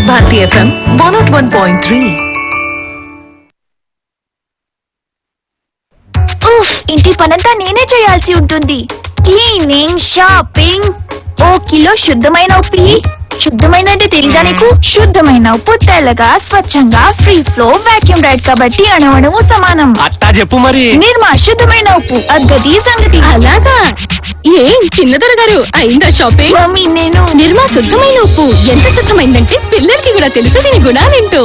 Bharati FM one nought one point three ఉఫ్ ఇంటి పనంతా నేనే చేయాల్సి ఉంటుంది క్లీనింగ్ షాపింగ్ ఓ కిలో శుద్ధమైన ఉప్పు ఇయ్యి. శుద్ధమైన అంటే తెలీదా నీకు శుద్ధమైన ఉప్పు తెల్లగా స్వచ్ఛంగా ఫ్రీ ఫ్లో వాక్యూమ్ రైడ్ కాబట్టి అణవణము సమానం అట్టా చెప్పు మరి నిర్మా శుద్ధమైన ఉప్పు అద్దది సంగతి అలాగా ఏం చిన్నదొర గారు అయిందా షాపింగ్ మమ్మీ నేను నిర్మా శుద్ధమైన ఉప్పు ఎంత శుద్ధమైందంటే పిల్లలకి కూడా తెలుసు దీని గుణాలేంటో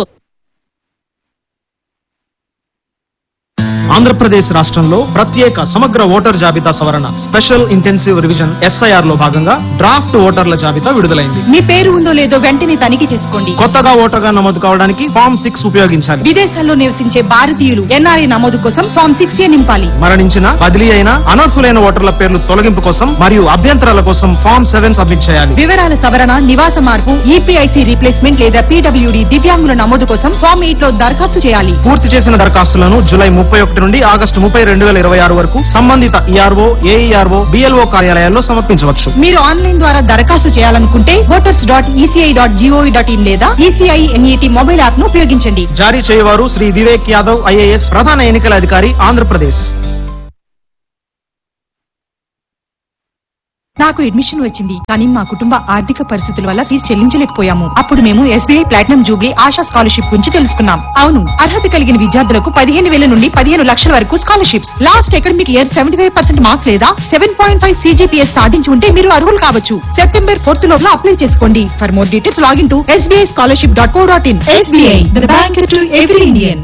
ఆంధ్రప్రదేశ్ రాష్ట్రంలో ప్రత్యేక సమగ్ర ఓటర్ జాబితా సవరణ స్పెషల్ ఇంటెన్సివ్ రివిజన్ ఎస్ఐఆర్ లో భాగంగా డ్రాఫ్ట్ ఓటర్ల జాబితా విడుదలైంది మీ పేరు ఉందో లేదో వెంటనే తనిఖీ చేసుకోండి కొత్తగా ఓటర్గా నమోదు కావడానికి ఫామ్ సిక్స్ ఉపయోగించాలి విదేశాల్లో నివసించే భారతీయులు ఎన్ఆర్ఐ నమోదు కోసం ఫామ్ సిక్స్ ఏ నింపాలి మరణించిన బదిలీ అయిన అనర్హులైన ఓటర్ల పేర్లు తొలగింపు కోసం మరియు అభ్యంతరాల కోసం ఫామ్ సెవెన్ సబ్మిట్ చేయాలి వివరాల సవరణ నివాస మార్పు ఈపీఐసి రీప్లేస్మెంట్ లేదా పీడబ్ల్యూడి దివ్యాంగుల నమోదు కోసం ఫామ్ ఎయిట్ లో దరఖాస్తు చేయాలి పూర్తి చేసిన దరఖాస్తులను జూలై ముప్పై ఒకటి నుండి ఆగస్టు ముప్పై రెండు వేల ఇరవై ఆరు వరకు సంబంధిత ఈఆర్ఓ ఏఈఆర్ఓ బిఎల్ఓ కార్యాలయాల్లో సమర్పించవచ్చు మీరు ఆన్లైన్ ద్వారా దరఖాస్తు చేయాలనుకుంటే voters dot ECI dot GOV dot in లేదా ఈసీఐ ఎన్ఈటి మొబైల్ యాప్ ను ఉపయోగించండి జారీ చేయవారు శ్రీ వివేక్ యాదవ్ ఐఏఎస్ ప్రధాన ఎన్నికల అధికారి ఆంధ్రప్రదేశ్ నాకు అడ్మిషన్ వచ్చింది కానీ మా కుటుంబ ఆర్థిక పరిస్థితుల వల్ల ఫీజు చెల్లించలేకపోయాము అప్పుడు మేము SBI platinum jubilee Asha scholarship గురించి తెలుసుకున్నాం అవును అర్హత కలిగిన విద్యార్థులకు పదిహేను వేల నుండి పదిహేను లక్షల వరకు scholarships last academic year seventy five percent marks లేదా సెవెన్ పాయింట్ ఫైవ్ సీజీపీఎస్ సాధించి ఉంటే మీరు అర్హులు కావచ్చు సెప్టెంబర్ ఫోర్త్ లోపల అప్లై చేసుకోండి for more details login to SBI scholarship dot co dot in SBI bank to every Indian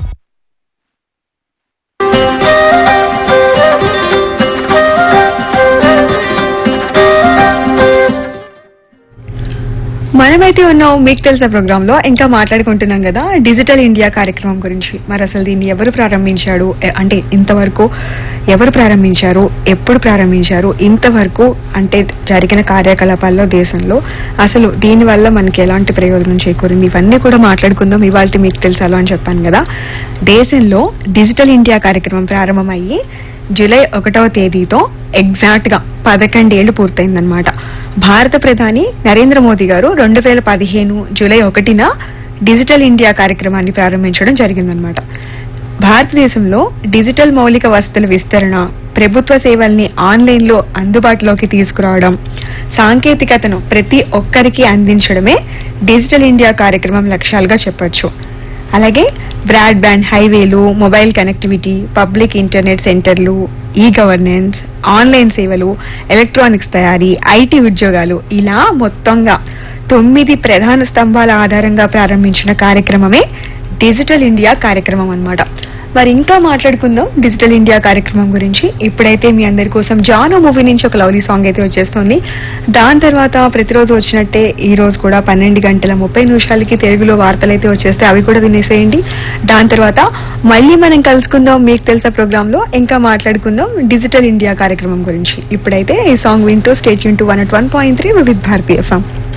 మనమైతే ఉన్నాం మీకు తెలిసిన ప్రోగ్రామ్ లో ఇంకా మాట్లాడుకుంటున్నాం కదా డిజిటల్ ఇండియా కార్యక్రమం గురించి మరి అసలు దీన్ని ఎవరు ప్రారంభించాడు ఎ- అంటే ఇంతవరకు ఎవరు ప్రారంభించారు ఎప్పుడు ప్రారంభించారు ఇంతవరకు అంటే జరిగిన కార్యకలాపాల్లో దేశంలో అసలు దీని వల్ల మనకి ఎలాంటి ప్రయోజనం చేకూరింది ఇవన్నీ కూడా మాట్లాడుకుందాం ఇవాళ మీకు తెలుసాలో అని చెప్పాను కదా దేశంలో డిజిటల్ ఇండియా కార్యక్రమం ప్రారంభమయ్యి జూలై ఒకటవ తేదీతో ఎగ్జాక్ట్ గా పదకొండేళ్లు పూర్తయిందన్నమాట భారత ప్రధాని నరేంద్ర మోదీ గారు రెండు వేల పదిహేను జూలై ఒకటిన డిజిటల్ ఇండియా కార్యక్రమాన్ని ప్రారంభించడం జరిగిందనమాట భారతదేశంలో డిజిటల్ మౌలిక వసతుల విస్తరణ ప్రభుత్వ సేవల్ని ఆన్లైన్ లో అందుబాటులోకి తీసుకురావడం సాంకేతికతను ప్రతి ఒక్కరికి అందించడమే డిజిటల్ ఇండియా కార్యక్రమం లక్ష్యాలుగా చెప్పొచ్చు అలాగే బ్రాడ్బ్యాండ్ హైవేలు మొబైల్ కనెక్టివిటీ పబ్లిక్ ఇంటర్నెట్ సెంటర్లు ఈ గవర్నెన్స్ ఆన్లైన్ సేవలు ఎలక్ట్రానిక్స్ తయారీ ఐటీ ఉద్యోగాలు ఇలా మొత్తంగా తొమ్మిది ప్రధాన స్తంభాల ఆధారంగా ప్రారంభించిన కార్యక్రమమే డిజిటల్ ఇండియా కార్యక్రమం అన్నమాట మరి ఇంకా మాట్లాడుకుందాం డిజిటల్ ఇండియా కార్యక్రమం గురించి ఇప్పుడైతే మీ అందరి కోసం జానో మూవీ నుంచి ఒక లవ్లీ సాంగ్ అయితే వచ్చేస్తుంది దాని తర్వాత ప్రతిరోజు వచ్చినట్టే ఈ రోజు కూడా పన్నెండు గంటల ముప్పై నిమిషాలకి తెలుగులో వార్తలు అయితే వచ్చేస్తే అవి కూడా వినేసేయండి దాని తర్వాత మళ్ళీ మనం కలుసుకుందాం మీకు తెలిసిన ప్రోగ్రామ్ లో ఇంకా మాట్లాడుకుందాం డిజిటల్ ఇండియా కార్యక్రమం గురించి ఇప్పుడైతే ఈ సాంగ్ వింటూ స్టేట్ యూన్ to one one point three with Bharatiya FM